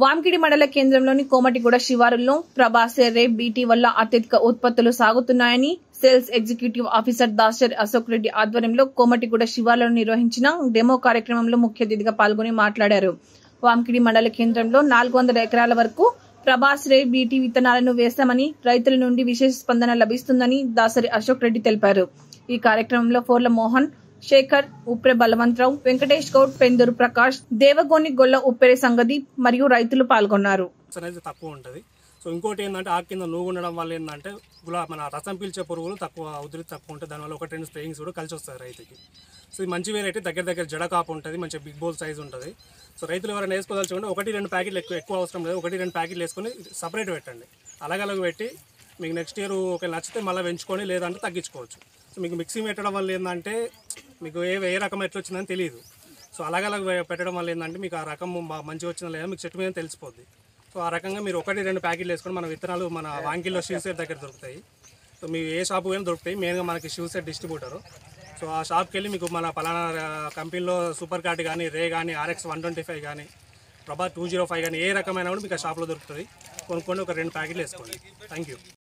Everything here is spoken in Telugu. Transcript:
వాంకిడి మండల కేంద్రంలోని కోమటిగూడ శివారుల్లో ప్రభాసే రే బీటీ వల్ల అత్యధిక ఉత్పత్తులు సాగుతున్నాయని sales executive officer Dasari Ashok Reddy ఆధ్వర్యంలో కోమటిగూడ శివార్లలో నిర్వహించిన డెమో కార్యక్రమంలో ముఖ్య అతిథిగా పాల్గొని మాట్లాడారు వాంకిడి మండల కేంద్రంలో నాలుగు వందల ఎకరాల వరకు ప్రభాస్ రే బీటీ విత్తనాలను వేశామని రైతుల నుండి విశేష స్పందన లభిస్తుందని దాసరి అశోక్ రెడ్డి తెలిపారు ఈ కార్యక్రమంలో ఫోర్ల మోహన్ శేఖర్ ఉప్రె బలవంతరావు వెంకటేష్ గౌడ్ పెందూరు ప్రకాష్ దేవగోని గొల్ల ఉప్పెరే సంగతి మరియు రైతులు పాల్గొన్నారు అనేది తక్కువ ఉంటుంది సో ఇంకోటి ఏంటంటే ఆ కింద నువ్వు ఉండడం వల్ల ఏంటంటే గులా మన రసం పీల్చే పురుగులు తక్కువ ఉధృతి తక్కువ ఉంటుంది దానివల్ల ఒకటి రెండు స్ప్రేయింగ్స్ కూడా కలిసి వస్తాయి రైతుకి సో ఇది మంచి వేరైతే దగ్గర దగ్గర జడ కాపు ఉంటుంది మంచి బిగ్ బోల్ సైజ్ ఉంటుంది సో రైతులు ఎవరైనా వేసుకోదలుచుకుంటే ఒకటి రెండు ప్యాకెట్లు ఎక్కువ ఎక్కువ అవసరం లేదు ఒకటి రెండు ప్యాకెట్లు వేసుకొని సపరేట్ పెట్టండి అలగలగ పెట్టి మీకు నెక్స్ట్ ఇయర్ ఒకవేళ నచ్చితే మళ్ళీ పెంచుకొని లేదంటే తగ్గించుకోవచ్చు సో మీకు మిక్సింగ్ పెట్టడం వల్ల ఏంటంటే మీకు ఏ ఏ రకం ఎట్లా వచ్చిందని తెలియదు సో అలాగలా పెట్టడం వల్ల ఏంటంటే మీకు ఆ రకం బా- మంచిగా వచ్చిందా లేదా మీకు చెట్టు మీద తెలిసిపోద్ది సో ఆ రకంగా మీరు ఒకటి రెండు ప్యాకెట్లు వేసుకొని మన విత్తనాలు మన వాంకిల్లో షివసెట్ దగ్గర దొరుకుతాయి సో మీరు ఏ షాప్ పోయినా దొరుకుతాయి మెయిన్గా మనకి షివసెట్ డిస్ట్రిబ్యూటర్ సో ఆ షాప్కి వెళ్ళి మీకు మన పలానా కంపెనీలో సూపర్ కార్డ్ కానీ రే కానీ ఆర్ఎక్స్ వన్ ట్వంటీ ఫైవ్ కానీ ప్రభా టూ జీరో ఫైవ్ కానీ ఏ రకమైన కూడా మీకు ఆ షాప్లో దొరుకుతుంది కొనుక్కొని ఒక రెండు ప్యాకెట్లు వేసుకోండి థ్యాంక్ యూ